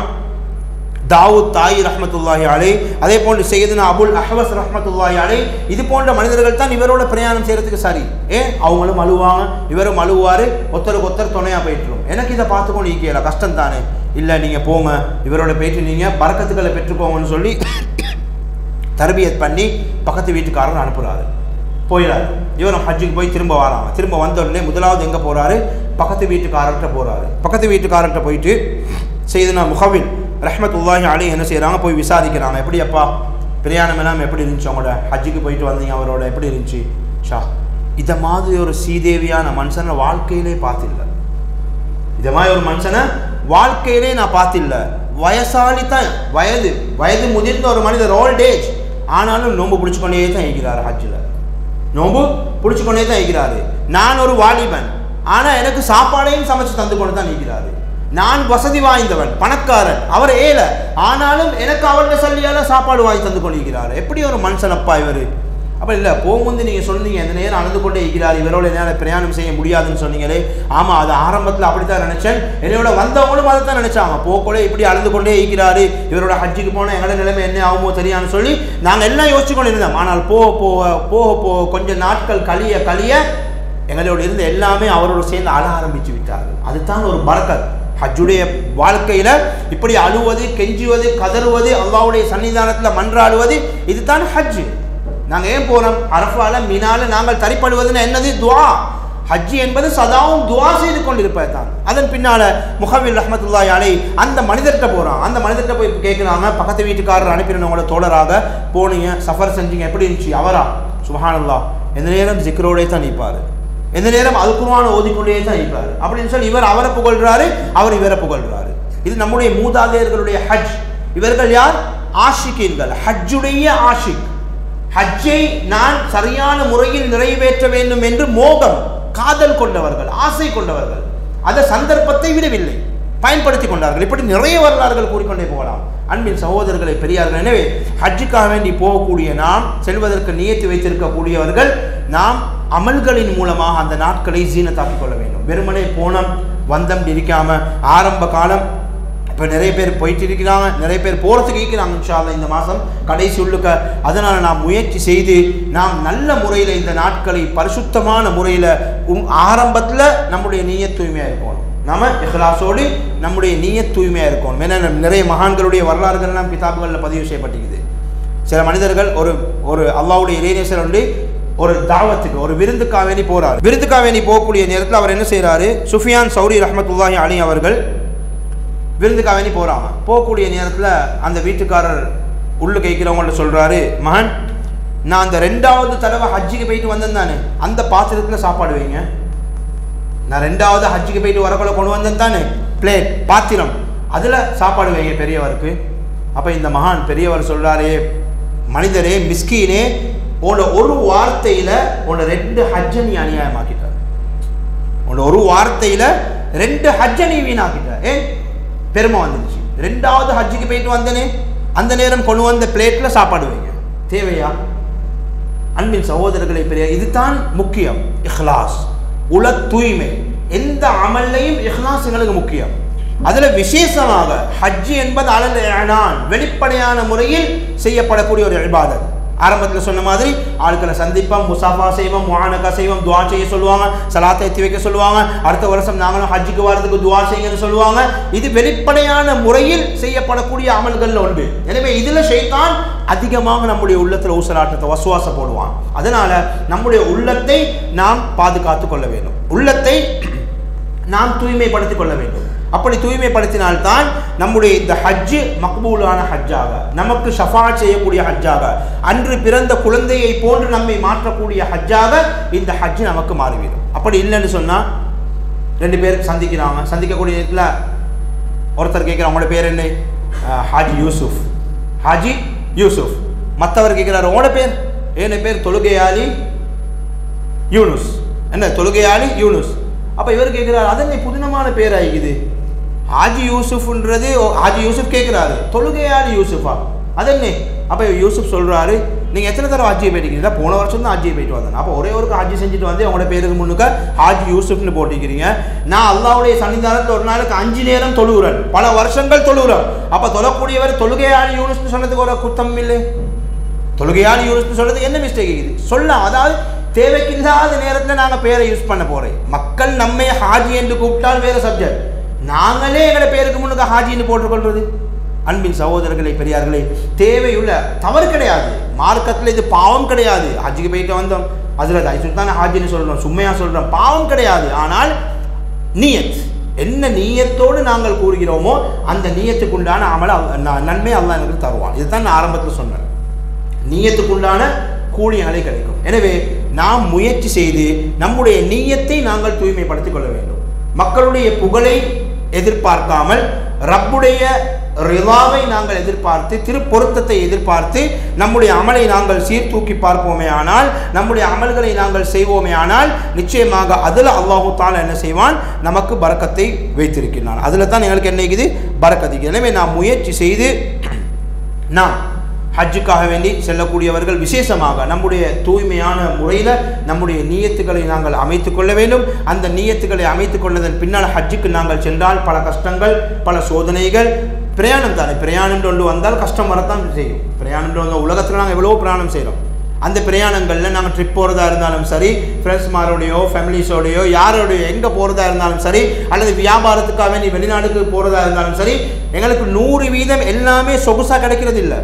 தாவூத் தாய் ரஹமத்துல்லாஹி அலை அதே போன்று செய்யதுனா அபுல் அஹவஸ் ரஹமத்துல்லாஹி அலை இது போன்ற மனிதர்கள் தான் இவரோட பிரயாணம் செய்கிறதுக்கு சரி ஏன் அவங்களும் அழுவாங்க இவரும் அழுவார் ஒருத்தருக்கு ஒருத்தர் துணையாக போயிட்டுரும் எனக்கு இதை பார்த்துக்கொண்டு இருக்கல கஷ்டம் தானே இல்லை நீங்கள் போங்க இவரோட போயிட்டு நீங்கள் பறக்கத்துக்களை பெற்றுக்கோங்கன்னு சொல்லி தர்பியத் பண்ணி பக்கத்து வீட்டுக்காரர் அனுப்புகிறாரு போயிடாரு இவரும் ஹஜ்ஜுக்கு போய் திரும்ப வராங்க திரும்ப வந்த உடனே முதலாவது எங்கே போகிறாரு பக்கத்து வீட்டுக்காரர்கிட்ட போகிறாரு பக்கத்து வீட்டுக்காரர்கிட்ட போயிட்டு செய்தனா முகவின் ரஹ்மத்துல்லாஹி அலி என்ன செய்கிறாங்க போய் விசாரிக்கிறாங்க எப்படி அப்பா பிரயாணம் எல்லாம் எப்படி இருந்துச்சு அவங்களோட ஹஜ்ஜுக்கு போயிட்டு வந்தீங்க அவரோட எப்படி இருந்துச்சு ஷா இதை மாதிரி ஒரு சீதேவியான மனுஷனை வாழ்க்கையிலே பார்த்தில்ல இதை மாதிரி ஒரு மனுஷனை வாழ்க்கையிலே நான் பார்த்தில்ல வயசாளி தான் வயது வயது முதிர்ந்த ஒரு மனிதர் ஓல்ட் ஏஜ் ஆனாலும் நோம்பு பிடிச்சிக்கொண்டே தான் இருக்கிறார் ஹஜ்ஜில் நோம்பு பிடிச்சிக்கொண்டே தான் இருக்கிறாரு நான் ஒரு வாலிபன் ஆனால் எனக்கு சாப்பாடையும் சமைச்சு தந்து கொண்டு தான் இருக்கிறாரு நான் வசதி வாய்ந்தவன் பணக்காரன் அவர் ஏழை ஆனாலும் எனக்கு அவருடைய சல்லியால் சாப்பாடு வாங்கி தந்து கொண்டிருக்கிறார் எப்படி ஒரு மனுஷன் அப்பா இவர் அப்போ இல்லை போகும்போது நீங்கள் சொன்னீங்க எந்த நேரம் அழுது கொண்டே இருக்கிறார் இவரோட என்னால் பிரயாணம் செய்ய முடியாதுன்னு சொன்னீங்களே ஆமாம் அது ஆரம்பத்தில் அப்படி தான் நினச்சேன் என்னோட வந்தவங்களும் அதை தான் நினச்சாங்க போகக்கூட இப்படி அழுது கொண்டே இருக்கிறாரு இவரோட ஹஜ்ஜுக்கு போனால் எங்களோட நிலைமை என்ன ஆகுமோ தெரியான்னு சொல்லி நாங்கள் எல்லாம் யோசிச்சு கொண்டு இருந்தோம் ஆனால் போக போக போக போக கொஞ்சம் நாட்கள் கழிய கழிய எங்களோட இருந்து எல்லாமே அவரோட சேர்ந்து அழ ஆரம்பித்து விட்டார்கள் அதுதான் ஒரு பறக்கத் ஹஜ்ஜுடைய வாழ்க்கையில் இப்படி அழுவது கெஞ்சுவது கதறுவது அல்லாவுடைய சன்னிதானத்தில் மன்றாடுவது இதுதான் ஹஜ்ஜு நாங்கள் ஏன் போகிறோம் அரஃபால மினால நாங்கள் தரிப்படுவதுன்னு என்னது துவா ஹஜ்ஜி என்பது சதாவும் துவா செய்து கொண்டிருப்பது தான் அதன் பின்னால முகவில் ரஹமத்துல்லாய் அலை அந்த மனிதர்கிட்ட போகிறான் அந்த மனிதர்கிட்ட போய் கேட்குறாங்க பக்கத்து வீட்டுக்காரர் அனுப்பினவங்களோட தோழராக போனீங்க சஃபர் செஞ்சீங்க எப்படி இருந்துச்சு அவரா சுபஹானல்லா எந்த நேரம் ஜிக்ரோடே தான் நிற்பார் எந்த நேரம் அது குருவான ஓதிக்கொண்டே தான் நிற்பார் அப்படின்னு சொல்லி இவர் அவரை புகழ்றாரு அவர் இவரை புகழ்றாரு இது நம்முடைய மூதாதையர்களுடைய ஹஜ் இவர்கள் யார் ஆஷிகீன்கள் ஹஜ்ஜுடைய ஆஷிக் ஹஜ்ஜை நான் சரியான முறையில் நிறைவேற்ற வேண்டும் என்று மோகம் காதல் கொண்டவர்கள் ஆசை கொண்டவர்கள் அந்த சந்தர்ப்பத்தை விடவில்லை பயன்படுத்தி கொண்டார்கள் இப்படி நிறைய வரலாறுகள் கூறிக்கொண்டே போகலாம் அன்பின் சகோதரர்களை பெரியார்கள் எனவே ஹஜ்ஜுக்காக வேண்டி போகக்கூடிய நாம் செல்வதற்கு நியத்தி வைத்திருக்கக்கூடியவர்கள் நாம் அமல்களின் மூலமாக அந்த நாட்களை ஜீனத்தாக்கிக் கொள்ள வேண்டும் வெறுமனே போனம் வந்தம் இருக்காம ஆரம்ப காலம் இப்போ நிறைய பேர் போயிட்டு இருக்கிறாங்க நிறைய பேர் போகிறதுக்கு இருக்கிறாங்க இன்ஷால்லா இந்த மாதம் கடைசி உள்ளுக்க அதனால் நாம் முயற்சி செய்து நாம் நல்ல முறையில் இந்த நாட்களை பரிசுத்தமான முறையில் ஆரம்பத்தில் நம்முடைய நீய தூய்மையாக இருக்கணும் நம்ம இஹ்லாஸோடு நம்முடைய நீய தூய்மையாக இருக்கணும் ஏன்னா நிறைய மகான்களுடைய வரலாறுகள்லாம் கிதாபுகளில் பதிவு செய்யப்பட்டிருக்குது சில மனிதர்கள் ஒரு ஒரு அல்லாவுடைய இறைநேசர் வந்து ஒரு தாவத்துக்கு ஒரு விருந்துக்காக வேண்டி போகிறார் விருந்துக்காக வேண்டி போகக்கூடிய நேரத்தில் அவர் என்ன செய்கிறாரு சுஃபியான் சௌரி ரஹமத்துல்லாஹி அலி அவர்கள் விருந்துக்காக வேண்டி போகிறாங்க போகக்கூடிய நேரத்தில் அந்த வீட்டுக்காரர் உள்ளு கைக்கிறவங்கள்ட்ட சொல்கிறாரு மகன் நான் அந்த ரெண்டாவது தடவை ஹஜ்ஜிக்கு போயிட்டு வந்தேன் தானே அந்த பாத்திரத்தில் சாப்பாடு வைங்க நான் ரெண்டாவது ஹஜ்ஜுக்கு போயிட்டு வரக்குள்ள கொண்டு வந்தேன் தானே பிளேட் பாத்திரம் அதில் சாப்பாடு வைங்க பெரியவருக்கு அப்போ இந்த மகான் பெரியவர் சொல்கிறாரே மனிதரே மிஸ்கீனே உன்னோட ஒரு வார்த்தையில் உன்னோட ரெண்டு ஹஜ்ஜை நீ அநியாயமாக்கிட்டார் உன்னோட ஒரு வார்த்தையில் ரெண்டு ஹஜ்ஜை நீ வீணாக்கிட்ட ஏன் பெருமை வந்துருச்சு ரெண்டாவது ஹஜ்ஜுக்கு போயிட்டு வந்தனே அந்த நேரம் கொண்டு வந்த பிளேட்டில் சாப்பாடு வைங்க தேவையா அன்பின் சகோதரர்களை பெரிய இதுதான் முக்கியம் இஹ்லாஸ் உல தூய்மை எந்த அமல்லையும் இஹ்லாஸ் எங்களுக்கு முக்கியம் அதுல விசேஷமாக ஹஜ் என்பது அலல் ஏனான் வெளிப்படையான முறையில் செய்யப்படக்கூடிய ஒரு இபாதத் ஆரம்பத்தில் சொன்ன மாதிரி ஆட்களை சந்திப்போம் முசாஃபா செய்வோம் முஆனகா செய்வோம் துவா செய்ய சொல்லுவாங்க சலாத்தை எத்தி வைக்க சொல்லுவாங்க அடுத்த வருஷம் நாங்களும் ஹஜ்ஜுக்கு வரதுக்கு துவா செய்யுங்கன்னு சொல்லுவாங்க இது வெளிப்படையான முறையில் செய்யப்படக்கூடிய அமல்கள்ல உண்டு எனவே இதுல ஷைத்தான் அதிகமாக நம்முடைய உள்ளத்தில் ஊசலாட்டத்தை வசுவாச போடுவான் அதனால நம்முடைய உள்ளத்தை நாம் பாதுகாத்து கொள்ள வேண்டும் உள்ளத்தை நாம் தூய்மைப்படுத்திக் கொள்ள வேண்டும் அப்படி தூய்மைப்படுத்தினால்தான் நம்முடைய இந்த ஹஜ்ஜு மக்பூலான ஹஜ்ஜாக நமக்கு ஷஃபாத் செய்யக்கூடிய ஹஜ்ஜாக அன்று பிறந்த குழந்தையை போன்று நம்மை மாற்றக்கூடிய ஹஜ்ஜாக இந்த ஹஜ்ஜு நமக்கு மாறிவிடும் அப்படி இல்லைன்னு சொன்னால் ரெண்டு பேர் சந்திக்கிறாங்க சந்திக்கக்கூடிய நேரத்தில் ஒருத்தர் கேட்குற உங்களோட பேர் என்ன அஹ், ஹாஜி யூசுஃப் ஹாஜி யூசுஃப் மற்றவர் கேட்குறாரு உங்களோட பேர் ஏன பேர் தொழுகையாளி யூனுஸ் என்ன தொழுகையாளி யூனுஸ் அப்போ இவர் கேட்குறாரு அது என்ன புதினமான பேர் ஆகிக்குது ஹாஜி யூசுஃப்ன்றது ஓ- ஹாஜி யூசுஃப் கேட்குறாரு தொழுகையாளி யூசுஃபா அது என்ன அப்போ யூசுப் சொல்கிறாரு நீங்கள் எத்தனை தடவை ஹாஜியை போயிட்டீங்க போன வருஷம் தான் ஹாஜியை போயிட்டு வந்தேன் அப்போ ஒரே ஒரு ஹாஜி செஞ்சுட்டு வந்து உங்களோட பேருக்கு முன்னுக்க ஹாஜி யூசுஃப்னு போட்டிருக்கிறீங்க நான் அல்லாவுடைய சன்னிதானத்தில் ஒரு நாளுக்கு அஞ்சு நேரம் தொழுகிறேன் பல வருஷங்கள் தொழுகிறேன் அப்போ தொழக்கூடியவர் தொழுகையாளி யூனுஸ்னு சொன்னதுக்கு ஒரு குத்தம் இல்லை தொழுகையாளி யூஸ் சொல்றது என்ன மிஸ்டேக் இருக்குது சொல்லலாம் அதாவது தேவைக்கில்லாத நேரத்தில் நாங்கள் பேரை யூஸ் பண்ண போகிறோம் மக்கள் நம்மை ஹாஜி என்று கூப்பிட்டால் வேறு சப்ஜெக்ட் நாங்களே எங்களை பேருக்கு முன்னுக்கு ஹாஜின்னு போட்டுக்கொள்வது அன்பின் சகோதரர்களே பெரியார்களே தேவையுள்ள தவறு கிடையாது மார்க்கத்தில் இது பாவம் கிடையாது ஹஜ்ஜுக்கு போயிட்டு வந்தோம் அதில் ஐசுல் தான் ஹாஜின்னு சொல்கிறோம் சும்மையாக சொல்கிறோம் பாவம் கிடையாது ஆனால் நீயத் என்ன நீயத்தோடு நாங்கள் கூறுகிறோமோ அந்த நீயத்துக்குண்டான அமல அல்ல- ந- நன்மை அல்லாஹ் எனக்கு தருவான் இதுதான் நான் ஆரம்பத்தில் சொன்னேன் நீயத்துக்குண்டான கூலி அலை கிடைக்கும் எனவே நாம் முயற்சி செய்து நம்முடைய நீயத்தை நாங்கள் தூய்மைப்படுத்திக் கொள்ள வேண்டும் மக்களுடைய புகழை எதிர்பார்க்காமல் ரப்புடைய ரிவாவை நாங்கள் எதிர்பார்த்து திருப்பொருத்தத்தை எதிர்பார்த்து நம்முடைய அமலை நாங்கள் சீர்தூக்கி பார்ப்போமே ஆனால் நம்முடைய அமல்களை நாங்கள் செய்வோமே ஆனால் நிச்சயமாக அதில் அல்லாஹு தாலா என்ன செய்வான் நமக்கு பரக்கத்தை வைத்திருக்கிறான் அதில் தான் எங்களுக்கு என்ன இருக்குது பரக்கத்து எனவே நாம் முயற்சி செய்து நாம் ஹஜ்ஜுக்காக வேண்டி செல்லக்கூடியவர்கள் விசேஷமாக நம்முடைய தூய்மையான முறையில் நம்முடைய நீயத்துக்களை நாங்கள் அமைத்துக் கொள்ள வேண்டும் அந்த நீயத்துக்களை அமைத்துக் கொண்டதன் பின்னால் ஹஜ்ஜுக்கு நாங்கள் சென்றால் பல கஷ்டங்கள் பல சோதனைகள் பிரயாணம் தானே பிரயாணம் கொண்டு வந்தால் கஷ்டம் வரத்தான் செய்யும் பிரயாணம் வந்த உலகத்தில் நாங்கள் எவ்வளோ பிரயாணம் செய்கிறோம் அந்த பிரயாணங்களில் நாங்கள் ட்ரிப் போகிறதா இருந்தாலும் சரி ஃப்ரெண்ட்ஸ்மாரோடையோ ஃபேமிலிஸோடையோ யாரோடையோ எங்கே போகிறதா இருந்தாலும் சரி அல்லது வியாபாரத்துக்காக வேண்டி வெளிநாடுக்கு போகிறதா இருந்தாலும் சரி எங்களுக்கு நூறு வீதம் எல்லாமே சொகுசாக கிடைக்கிறது இல்லை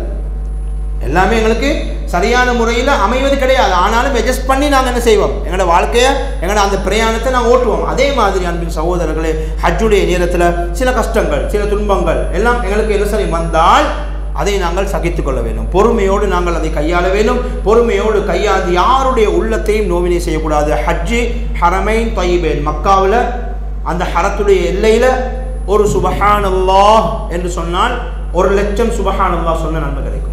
எல்லாமே எங்களுக்கு சரியான முறையில் அமைவது கிடையாது ஆனாலும் அட்ஜஸ்ட் பண்ணி நாங்கள் என்ன செய்வோம் எங்களோட வாழ்க்கையை எங்களோட அந்த பிரயாணத்தை நாங்கள் ஓட்டுவோம் அதே மாதிரி அன்பின் சகோதரர்களே ஹஜ்ஜுடைய நேரத்தில் சில கஷ்டங்கள் சில துன்பங்கள் எல்லாம் எங்களுக்கு என்ன சரி வந்தால் அதை நாங்கள் சகித்துக் கொள்ள வேண்டும் பொறுமையோடு நாங்கள் அதை கையாள வேண்டும் பொறுமையோடு கையாண்டு யாருடைய உள்ளத்தையும் நோவினை செய்யக்கூடாது ஹஜ்ஜி ஹரமைன் தொய்பேன் மக்காவில் அந்த ஹரத்துடைய எல்லையில் ஒரு சுபஹானல்லாஹ் என்று சொன்னால் ஒரு லட்சம் சுபஹானல்லாஹ் சொன்ன நன்மை கிடைக்கும்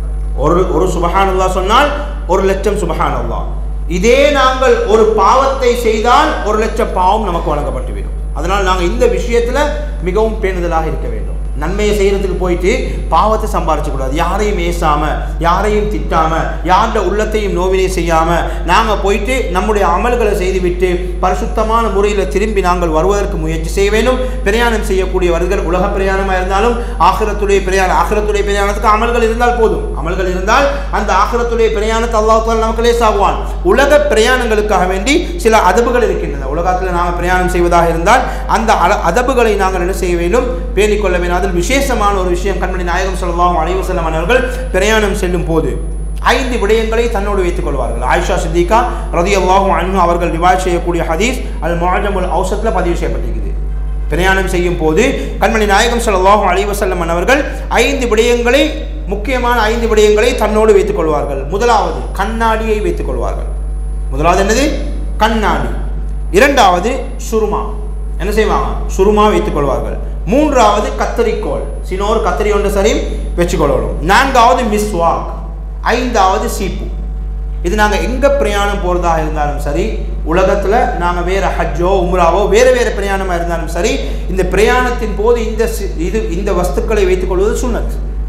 ஒரு ஒரு சுபஹானல்லாஹ் சொன்னால் ஒரு லட்சம் சுபஹானல்லாஹ் இதே நாங்கள் ஒரு பாவத்தை செய்தால் ஒரு லட்சம் பாவம் நமக்கு வழங்கப்பட்டுவிடும் அதனால் நாங்கள் இந்த விஷயத்தில் மிகவும் பேணுதலாக இருக்க வேண்டும் நன்மையை செய்கிறதுக்கு போயிட்டு பாவத்தை சம்பாரிச்சு கூடாது யாரையும் ஏசாம யாரையும் திட்டாம யாரோட உள்ளத்தையும் நோவினை செய்யாம நாங்கள் போயிட்டு நம்முடைய அமல்களை செய்துவிட்டு பரிசுத்தமான முறையில் திரும்பி நாங்கள் வருவதற்கு முயற்சி செய்ய வேண்டும் பிரயாணம் செய்யக்கூடியவர்கள் உலக பிரயாணமாக இருந்தாலும் ஆகிரத்துடைய பிரயாணம் ஆகிரத்துடைய பிரயாணத்துக்கு அமல்கள் இருந்தால் போதும் அமல்கள் இருந்தால் அந்த ஆகிரத்துடைய பிரயாணத்தை அல்லாஹ் நமக்கு லேசாகுவான் உலக பிரயாணங்களுக்காக வேண்டி சில அதபுகள் இருக்கின்றன உலகத்தில் நாங்கள் பிரயாணம் செய்வதாக இருந்தால் அந்த அல- அதபுகளை நாங்கள் என்ன செய்ய வேண்டும் பேணிக்கொள்ள வேண்டும் அதில் விசேஷமான ஒரு விஷயம் கண்மணி நாயகம் சொல்லலாம் அலைவசல்லம் அவர்கள் பிரயாணம் செல்லும் போது ஐந்து விடயங்களை தன்னோடு வைத்துக் கொள்வார்கள் ஆயிஷா சித்திகா ரதி அல்லாஹும் அன்ஹு அவர்கள் ரிவாய் செய்யக்கூடிய ஹதீஸ் அல் முஆஜமுல் ஔசத்தில் பதிவு செய்யப்பட்டிருக்குது பிரயாணம் செய்யும் போது கண்மணி நாயகம் ஸல்லல்லாஹு அலைஹி வஸல்லம் அவர்கள் ஐந்து விடயங்களை முக்கியமான ஐந்து விடயங்களை தன்னோடு வைத்துக் கொள்வார்கள் முதலாவது கண்ணாடியை வைத்துக் கொள்வார்கள் முதலாவது என்னது கண்ணாடி இரண்டாவது சுருமா என்ன செய்வாங்க சுருமா வைத்துக் கொள்வார்கள் மூன்றாவது கத்தரிக்கோல் சினோர் கத்தரி ஒன்று சரி வச்சுக்கொள்ளணும் நான்காவது மிஸ்வாக் ஐந்தாவது சீப்பு இது நாங்கள் எங்கே பிரயாணம் போகிறதாக இருந்தாலும் சரி உலகத்தில் நாங்கள் வேறு ஹஜ்ஜோ உம்ராவோ வேறு வேறு பிரயாணமாக இருந்தாலும் சரி இந்த பிரயாணத்தின் போது இந்த சி- இது இந்த வஸ்துக்களை வைத்துக்கொள்வது சுன்னத்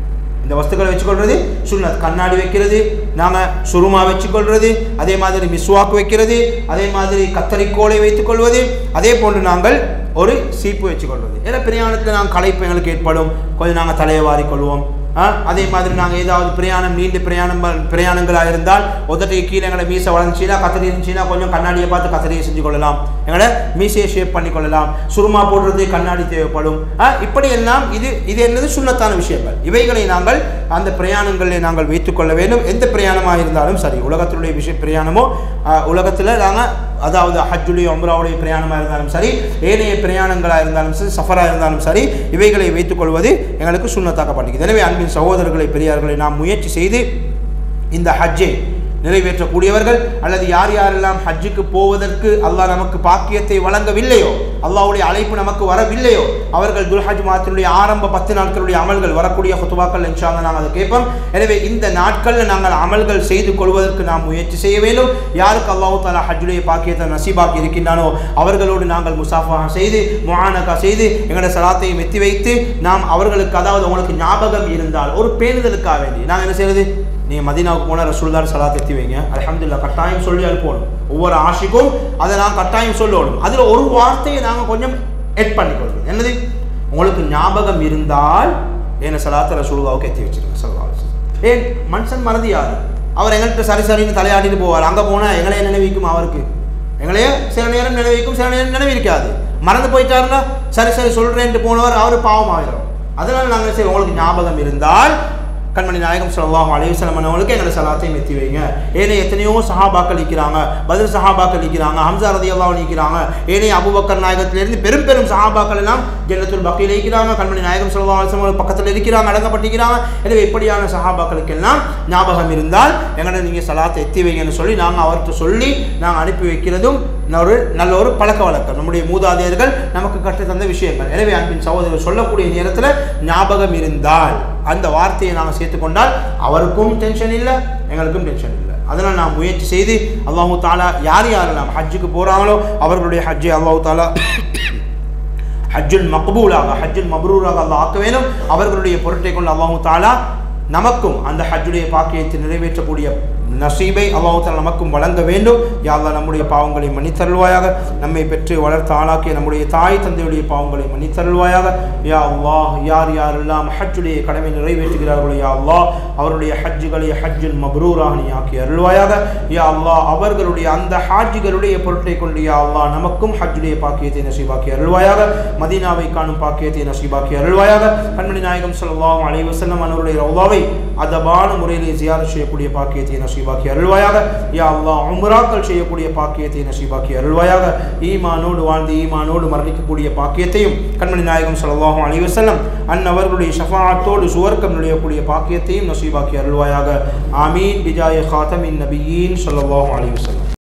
இந்த வஸ்துக்களை வச்சுக்கொள்றது சுன்னத் கண்ணாடி வைக்கிறது நாங்கள் சுருமா வச்சுக்கொள்வது அதே மாதிரி மிஸ்வாக்கு வைக்கிறது அதே மாதிரி கத்தரிக்கோலை வைத்துக்கொள்வது அதே போன்று நாங்கள் ஒரு சீப்பு வச்சுக்கொள்வது ஏன்னா பிரயாணத்தில் நாங்கள் களைப்பு எங்களுக்கு ஏற்படும் கொஞ்சம் நாங்கள் தலையை வாரிக்கொள்வோம் ஆ, அதே மாதிரி நாங்கள் ஏதாவது பிரயாணம் நீண்ட பிரயாணம் பிரயாணங்களாக இருந்தால் உதட்டுக்கு கீழே எங்களை மீசை வளர்ந்துச்சுன்னா கத்திரி இருந்துச்சுன்னா கொஞ்சம் கண்ணாடியை பார்த்து கத்திரியை செஞ்சு கொள்ளலாம் எங்களை மீசையை ஷேப் பண்ணி கொள்ளலாம் சுருமா போடுறது கண்ணாடி தேவைப்படும் ஆ, இப்படி எல்லாம் இது இது என்னது சுண்ணத்தான விஷயங்கள் இவைகளை நாங்கள் அந்த பிரயாணங்களில் நாங்கள் வைத்துக்கொள்ள வேண்டும் எந்த பிரயாணமாக இருந்தாலும் சரி உலகத்தினுடைய விஷய பிரயாணமோ உலகத்தில் நாங்கள் அதாவது ஹஜ்ஜுடைய உம்ராவுடைய பிரயாணமாக இருந்தாலும் சரி ஏனைய பிரயாணங்களாக இருந்தாலும் சரி சஃபராக இருந்தாலும் சரி இவைகளை வைத்துக்கொள்வது எங்களுக்கு சுண்ணத்தாக்கப்பட்டிருக்கு எனவே அன்பின் சகோதரர்களை பெரியார்களை நாம் முயற்சி செய்து இந்த ஹஜ்ஜை நிறைவேற்றக்கூடியவர்கள் அல்லது யார் யாரெல்லாம் ஹஜ்ஜுக்கு போவதற்கு அல்லாஹ் நமக்கு பாக்கியத்தை வழங்கவில்லையோ அல்லாஹ்வுடைய அழைப்பு நமக்கு வரவில்லையோ அவர்கள் துல்ஹஜ் மாதத்தினுடைய ஆரம்ப பத்து நாட்களுடைய அமல்கள் வரக்கூடிய ஹுத்துபாக்கள் இன்ஷாங்க நாங்கள் அதை கேட்போம் எனவே இந்த நாட்களில் நாங்கள் அமல்கள் செய்து கொள்வதற்கு நாம் முயற்சி செய்ய வேண்டும் யாருக்கு அல்லாஹு தாலா ஹஜ்ஜுடைய பாக்கியத்தை நசீபாக்கி இருக்கின்றானோ அவர்களோடு நாங்கள் முசாஃபா செய்து முஆனகா செய்து எங்களோட சலாத்தையும் எத்தி வைத்து நாம் அவர்களுக்கு அதாவது உங்களுக்கு ஞாபகம் இருந்தால் ஒரு பேணுதலுக்காக வேண்டி நாங்கள் என்ன செய்யறது நீங்கள் மதீனாவுக்கு போனால் ரசூல்தார் சலாத் எத்தி வைங்க அல்ஹம்துலில்லாஹ் கட்டாயம் சொல்லி அனுப்பணும் ஒவ்வொரு ஆஷிக்கும் அதை நான் கட்டாயம் சொல்லணும் அதில் ஒரு வார்த்தையை நாங்கள் கொஞ்சம் எட் பண்ணிக்கொள்வோம் என்னது உங்களுக்கு ஞாபகம் இருந்தால் என்ன சலாத்த ரசூலுல்லாவுக்கு எத்தி வச்சிருங்க சல்லா ஏன் மனுஷன் மறதி யாரு அவர் எங்கள்கிட்ட சரி சரின்னு தலையாடிட்டு போவார் அங்கே போனால் எங்களையே நினைவிக்கும் அவருக்கு எங்களையே சில நேரம் நினைவிக்கும் சில நேரம் நினைவிருக்காது மறந்து போயிட்டாருன்னா சரி சரி சொல்கிறேன்ட்டு போனவர் அவர் பாவம் ஆயிரும் அதனால் நாங்கள் சரி உங்களுக்கு ஞாபகம் இருந்தால் கண்மணி நாயகம் ஸல்லல்லாஹு அலைஹி வஸல்லம் அவர்களுக்கு எங்களை சலாத்தையும் எத்தி வைங்க ஏனைய எத்தனையோ சஹாபாக்கள் நிற்கிறாங்க பதில் சஹாபாக்கள் நிற்கிறாங்க ஹம்சா ரதியல்லாஹு நிற்கிறாங்க ஏனைய அபூபக்கர் நாயகத்திலிருந்து பெரும் பெரும் சஹாபாக்கள் எல்லாம் ஜன்னத்துல் பக்கியில் இருக்கிறாங்க கண்மணி நாயகம் ஸல்லல்லாஹு அலைஹி வஸல்லம் பக்கத்தில் இருக்கிறாங்க அடங்கப்பட்டிருக்கிறாங்க எனவே இப்படியான சஹாபாக்களுக்கு எல்லாம் ஞாபகம் இருந்தால் எங்களை நீங்கள் சலாத்தை எத்தி வைங்கன்னு சொல்லி நாங்கள் அவர்கிட்ட சொல்லி நாங்கள் அனுப்பி வைக்கிறதும் ஒரு நல்ல ஒரு பழக்க வழக்கம் நம்முடைய மூதாதையர்கள் நமக்கு கற்றுத்தந்த விஷயங்கள் எனவே அன்பின் சகோதரர் சொல்லக்கூடிய நேரத்தில் ஞாபகம் இருந்தால் அந்த வார்த்தையை நாங்கள் சேர்த்துக்கொண்டால் அவருக்கும் டென்ஷன் இல்லை எங்களுக்கும் டென்ஷன் இல்லை அதனால் நாம் முயற்சி செய்து அல்லாஹு தாலா யார் யாரெல்லாம் ஹஜ்ஜுக்கு போகிறாங்களோ அவர்களுடைய ஹஜ்ஜை அல்லாஹு தாலா ஹஜ்ஜுல் மக்பூலாக ஹஜ்ஜுல் மப்ரூராக அல்லாஹ் ஆக்க வேண்டும் அவர்களுடைய பொருட்டை கொண்டு அல்லாஹு தாலா நமக்கும் அந்த ஹஜ்ஜுடைய பாக்கியத்தை நிறைவேற்றக்கூடிய நசீபை அல்லாஹு தாலா நமக்கும் வழங்க வேண்டும் யாழ்லா நம்முடைய பாவங்களை மன்னித்தருள்வாயாக நம்மை பெற்று வளர்த்த ஆளாக்கிய நம்முடைய தாய் தந்தையுடைய பாவங்களை மன்னித்தருள்வாயாக யா அல்லாஹ் யார் யாரெல்லாம் ஹஜ்ஜுடைய கடமை நிறைவேற்றுகிறார்களோ யா அல்லாஹ் அவருடைய ஹஜ்ஜுகளை ஹஜ்ஜுல் மப்ரூராக நீ ஆக்கி அருள்வாயாக யா அல்லாஹ் அவர்களுடைய அந்த ஹாஜிகளுடைய பொருட்டை கொண்டு யா அல்லாஹ் நமக்கும் ஹஜ்ஜுடைய பாக்கியத்தை நசீபாக்கி அருள்வாயாக மதீனாவை காணும் பாக்கியத்தை நசீபாக்கி அருள்வாயாக கண்மணி நாயகம் ஸல்லல்லாஹு அலைஹி வஸல்லம் அவருடைய ரவுதாவை அதபான முறையிலே ஜியாரத் செய்யக்கூடிய பாக்கியத்தை நசீபாக்கி அருள்வாயாக யா அல்லாஹ் உம்ராக்கள் செய்யக்கூடிய பாக்கியத்தை நசீபாக்கி அருள்வாயாக ஈமானோடு வாழ்ந்து ஈமானோடு மரணிக்கக்கூடிய பாக்கியத்தையும் கண்மணி நாயகம் ஸல்லல்லாஹு அலைஹி வஸல்லம் அன்னவர்களுடைய ஷஃபாஅத்தோடு சுவர்க்கம் நுழையக்கூடிய பாக்கியத்தையும் நசீபாக்கி அருள்வாயாக ஆமீன் பிஜாய காத்தமின் நபியீன் ஸல்லல்லாஹு அலைஹி வஸல்லம்